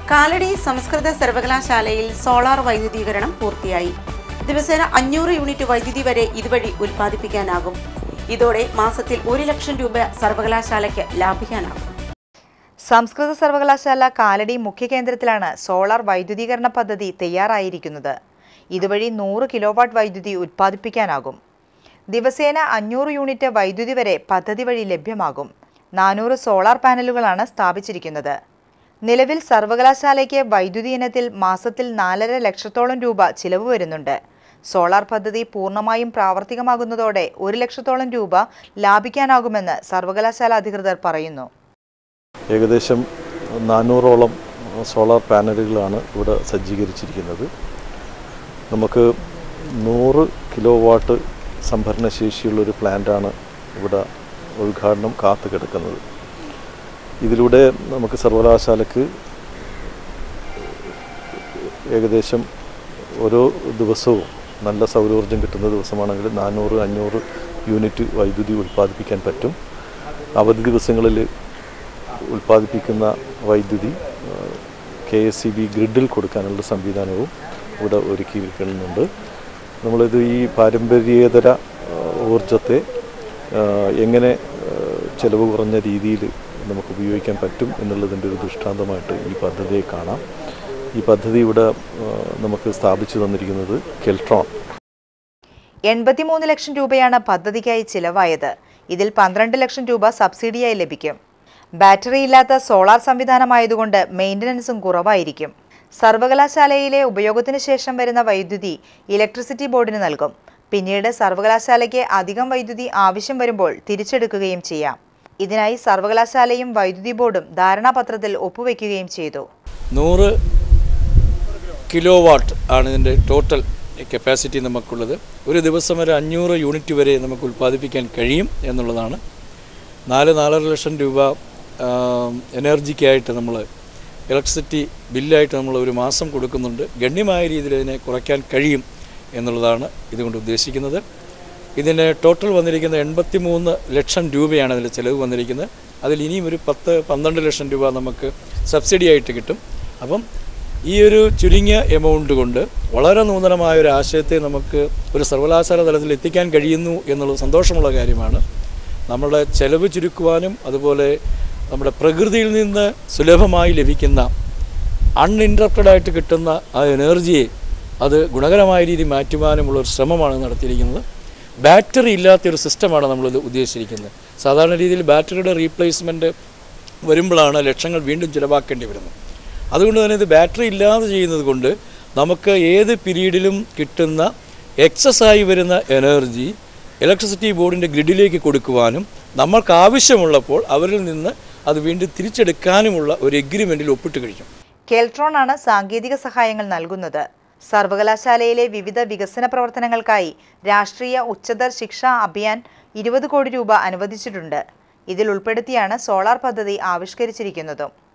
കാലടി സംസ്കൃത സർവകലാശാലയിൽ സോളാർ വൈദ്യുതീകരണം പൂർത്തിയായി ദിവസേന അഞ്ഞൂറ് യൂണിറ്റ് വൈദ്യുതി വരെ ഇതുവഴി ഉൽപ്പാദിപ്പിക്കാനാകും ഇതോടെ മാസത്തിൽ ഒരു ലക്ഷം രൂപ സർവകലാശാലയ്ക്ക് ലാഭിക്കാനാകും സംസ്കൃത സർവകലാശാല കാലടി മുഖ്യ കേന്ദ്രത്തിലാണ് സോളാർ വൈദ്യുതീകരണ പദ്ധതി തയ്യാറായിരിക്കുന്നത് ഇതുവഴി നൂറ് കിലോവാട്ട് വൈദ്യുതി ഉത്പാദിപ്പിക്കാനാകും ദിവസേന അഞ്ഞൂറ് യൂണിറ്റ് വൈദ്യുതി വരെ പദ്ധതി വഴി ലഭ്യമാകും നാനൂറ് സോളാർ പാനലുകളാണ് സ്ഥാപിച്ചിരിക്കുന്നത് നിലവിൽ സർവകലാശാലയ്ക്ക് വൈദ്യുതി ഇനത്തിൽ മാസത്തിൽ നാലര ലക്ഷത്തോളം രൂപ ചിലവ് വരുന്നുണ്ട് സോളാർ പദ്ധതി പൂർണ്ണമായും പ്രാവർത്തികമാകുന്നതോടെ ഒരു ലക്ഷത്തോളം രൂപ ലാഭിക്കാനാകുമെന്ന് സർവകലാശാല അധികൃതർ പറയുന്നു ഏകദേശം നാനൂറോളം സോളാർ പാനലുകളാണ് ഇവിടെ സജ്ജീകരിച്ചിരിക്കുന്നത് നമുക്ക് നൂറ് കിലോ വാട്ട് സംഭരണ ശേഷിയുള്ളൊരു പ്ലാന്റാണ് ഇവിടെ ഉദ്ഘാടനം കാത്തു കിടക്കുന്നത് ഇതിലൂടെ നമുക്ക് സർവകലാശാലക്ക് ഏകദേശം ഓരോ ദിവസവും നല്ല സൗരോർജ്ജം കിട്ടുന്ന ദിവസമാണെങ്കിൽ നാനൂറ് അഞ്ഞൂറ് യൂണിറ്റ് വൈദ്യുതി ഉൽപ്പാദിപ്പിക്കാൻ പറ്റും അവധി ദിവസങ്ങളിൽ ഉൽപ്പാദിപ്പിക്കുന്ന വൈദ്യുതി കെ എസ് സി ബി ഗ്രിഡിൽ കൊടുക്കാനുള്ള സംവിധാനവും ഇവിടെ ഒരുക്കിയിരിക്കുന്നുണ്ട് നമ്മളിത് ഈ പാരമ്പര്യേതര ആ, ഊർജത്തെ ആ, എങ്ങനെ ആ, ചെലവ് കുറഞ്ഞ രീതിയിൽ നമുക്ക് ഉപയോഗിക്കാൻ പറ്റും എന്നുള്ളതിൻ്റെ ഒരു ദൃഷ്ടാന്തമായിട്ട് ഈ പദ്ധതിയെ കാണാം ഈ പദ്ധതി ഇവിടെ ആ, നമുക്ക് സ്ഥാപിച്ചു തന്നിരിക്കുന്നത് കെൽട്രോൺ എൺപത്തിമൂന്ന് ലക്ഷം രൂപയാണ് പദ്ധതിക്കായി ചിലവായത് ഇതിൽ പന്ത്രണ്ട് ലക്ഷം രൂപ സബ്സിഡിയായി ലഭിക്കും ബാറ്ററി ഇല്ലാത്ത സോളാർ സംവിധാനമായതുകൊണ്ട് മെയിൻ്റനൻസും കുറവായിരിക്കും സർവകലാശാലയിലെ ഉപയോഗത്തിന് ശേഷം വരുന്ന വൈദ്യുതി ഇലക്ട്രിസിറ്റി ബോർഡിന് നൽകും പിന്നീട് സർവകലാശാലയ്ക്ക് അധികം വൈദ്യുതി ആവശ്യം വരുമ്പോൾ തിരിച്ചെടുക്കുകയും ചെയ്യാം ഇതിനായി സർവകലാശാലയും വൈദ്യുതി ബോർഡും ധാരണാപത്രത്തിൽ ഒപ്പുവെക്കുകയും ചെയ്തു നൂറ് കിലോ വാട്ട് ആണ് ഇതിൻ്റെ ടോട്ടൽ കപ്പാസിറ്റി നമുക്കുള്ളത് ഒരു ദിവസം ഒരു അഞ്ഞൂറ് യൂണിറ്റ് വരെ നമുക്ക് ഉൽപ്പാദിപ്പിക്കാൻ കഴിയും എന്നുള്ളതാണ് നാല് നാലര ലക്ഷം രൂപ എനർജിക്കായിട്ട് നമ്മൾ ഇലക്ട്രിസിറ്റി ബില്ലായിട്ട് നമ്മൾ ഒരു മാസം കൊടുക്കുന്നുണ്ട് ഗണ്യമായ രീതിയിൽ ഇതിനെ കുറയ്ക്കാൻ കഴിയും എന്നുള്ളതാണ് ഇതുകൊണ്ട് ഉദ്ദേശിക്കുന്നത് ഇതിന് ടോട്ടൽ വന്നിരിക്കുന്ന എൺപത്തി മൂന്ന് ലക്ഷം രൂപയാണ് അതിൽ ചിലവ് വന്നിരിക്കുന്നത് അതിൽ ഇനിയും ഒരു പത്ത് പന്ത്രണ്ട് ലക്ഷം രൂപ നമുക്ക് സബ്സിഡി ആയിട്ട് കിട്ടും അപ്പം ഈ ഒരു ചുരുങ്ങിയ എമൗണ്ട് കൊണ്ട് വളരെ നൂതനമായ ഒരു ആശയത്തെ നമുക്ക് ഒരു സർവകലാശാല തലത്തിൽ എത്തിക്കാൻ കഴിയുന്നു എന്നുള്ളത് സന്തോഷമുള്ള കാര്യമാണ് നമ്മുടെ ചെലവ് ചുരുക്കുവാനും അതുപോലെ നമ്മുടെ പ്രകൃതിയിൽ നിന്ന് സുലഭമായി ലഭിക്കുന്ന അൺഇൻറ്ററപ്റ്റഡ് ആയിട്ട് കിട്ടുന്ന ആ എനർജിയെ അത് ഗുണകരമായ രീതിയിൽ മാറ്റുവാനുമുള്ള ഒരു ശ്രമമാണ് നടത്തിയിരിക്കുന്നത് ബാറ്ററി ഇല്ലാത്തൊരു സിസ്റ്റമാണ് നമ്മളിത് ഉദ്ദേശിച്ചിരിക്കുന്നത് സാധാരണ രീതിയിൽ ബാറ്ററിയുടെ റീപ്ലേസ്മെൻറ്റ് വരുമ്പോഴാണ് ലക്ഷങ്ങൾ വീണ്ടും ചിലവാക്കേണ്ടി വരുന്നത് അതുകൊണ്ട് തന്നെ ഇത് ബാറ്ററി ഇല്ലാതെ ചെയ്യുന്നത് കൊണ്ട് നമുക്ക് ഏത് പീരീഡിലും കിട്ടുന്ന എക്സസ് ആയി വരുന്ന എനർജി ഇലക്ട്രിസിറ്റി ബോർഡിൻ്റെ ഗ്രിഡിലേക്ക് കൊടുക്കുവാനും നമ്മൾക്ക് ആവശ്യമുള്ളപ്പോൾ അവരിൽ നിന്ന് അത് വീണ്ടും തിരിച്ചെടുക്കാനുമുള്ള ഒരു എഗ്രിമെൻറ്റിൽ ഒപ്പിട്ട് കഴിക്കും കെൽട്രോൺ ആണ് സാങ്കേതിക സഹായങ്ങൾ നൽകുന്നത് സർവകലാശാലയിലെ വിവിധ വികസന പ്രവർത്തനങ്ങൾക്കായി രാഷ്ട്രീയ ഉച്ചതർ ശിക്ഷാ അഭിയാൻ ഇരുപത് കോടി രൂപ അനുവദിച്ചിട്ടുണ്ട് ഇതിൽ ഉൾപ്പെടുത്തിയാണ് സോളാർ പദ്ധതി ആവിഷ്കരിച്ചിരിക്കുന്നതും